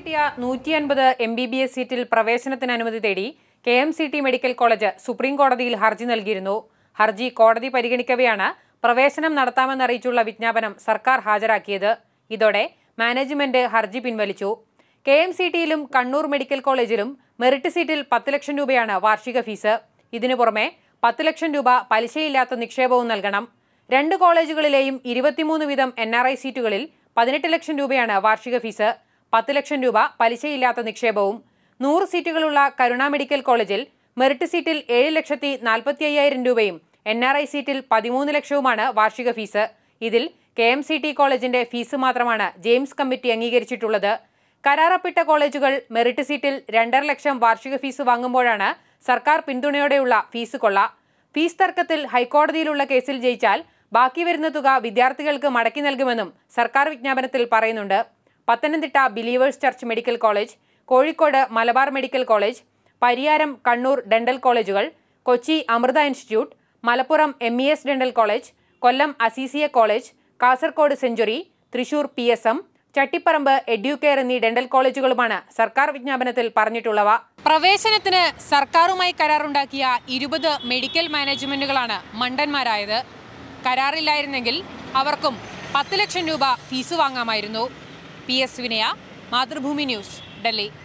കിട്ടിയ നൂറ്റി അൻപത് എം ബി ബി എസ് സീറ്റിൽ പ്രവേശനത്തിന് അനുമതി തേടി K M C T medical college supreme കോടതിയിൽ ഹർജി നൽകിയിരുന്നു ഹർജി കോടതി പരിഗണിക്കവെയാണ് പ്രവേശനം നടത്താമെന്നറിയിച്ചുള്ള വിജ്ഞാപനം സർക്കാർ ഹാജരാക്കിയത് ഇതോടെ മാനേജ്മെന്റ് ഹർജി പിൻവലിച്ചു കെ എം സി ടിയിലും കണ്ണൂർ മെഡിക്കൽ കോളേജിലും മെറിറ്റ് സീറ്റിൽ പത്ത് ലക്ഷം രൂപയാണ് വാർഷിക ഫീസ് ഇതിനു പുറമെ പത്ത് ലക്ഷം രൂപ പലിശയില്ലാത്ത നിക്ഷേപവും നൽകണം രണ്ട് കോളേജുകളിലെയും ഇരുപത്തിമൂന്ന് വീതം എൻ ആർ ഐ സീറ്റുകളിൽ പതിനെട്ട് ലക്ഷം രൂപയാണ് വാർഷിക ഫീസ് പത്ത് ലക്ഷം രൂപ പലിശയില്ലാത്ത നിക്ഷേപവും നൂറ് സീറ്റുകളുള്ള കരുണ മെഡിക്കൽ കോളേജിൽ മെറിറ്റ് സീറ്റിൽ ഏഴ് ലക്ഷത്തി നാൽപ്പത്തി അയ്യായിരം രൂപയും എൻ ആർ ഐ സീറ്റിൽ പതിമൂന്ന് ലക്ഷവുമാണ് വാർഷിക ഫീസ് ഇതിൽ കെ എം സി ടി കോളേജിന്റെ ഫീസ് മാത്രമാണ് ജെയിംസ് കമ്മിറ്റി അംഗീകരിച്ചിട്ടുള്ളത് കരാറപ്പെട്ട കോളേജുകൾ മെറിറ്റ് സീറ്റിൽ രണ്ടര ലക്ഷം വാർഷിക ഫീസ് വാങ്ങുമ്പോഴാണ് സർക്കാർ പിന്തുണയോടെയുള്ള ഫീസ് കൊള്ള ഫീസ് തർക്കത്തിൽ ഹൈക്കോടതിയിലുള്ള കേസിൽ ജയിച്ചാൽ ബാക്കി വരുന്ന തുക വിദ്യാർത്ഥികൾക്ക് മടക്കി നൽകുമെന്നും സർക്കാർ വിജ്ഞാപനത്തിൽ പറയുന്നുണ്ട് Pathanamthitta believers church medical college Kozhikode Malabar medical college Pariyaram Kannur dental കോളേജുകൾ Kochi Amrita institute Malappuram M E S dental college Kollam Azeezia college Kasaragod century Thrissur P S M Chattiparamba educare എന്നീ ഡെന്റൽ കോളേജുകളുമാണ് സർക്കാർ വിജ്ഞാപനത്തിൽ പറഞ്ഞിട്ടുള്ളവ പ്രവേശനത്തിന് സർക്കാരുമായി കരാറുണ്ടാക്കിയ ഇരുപത് മെഡിക്കൽ മാനേജ്മെന്റുകളാണ് മണ്ടന്മാരായത് കരാറില്ലായിരുന്നെങ്കിൽ അവർക്കും പത്ത് ലക്ഷം രൂപ ഫീസ് വാങ്ങാമായിരുന്നു പി എസ് വിനയ മാതൃഭൂമി ന്യൂസ് ഡൽഹി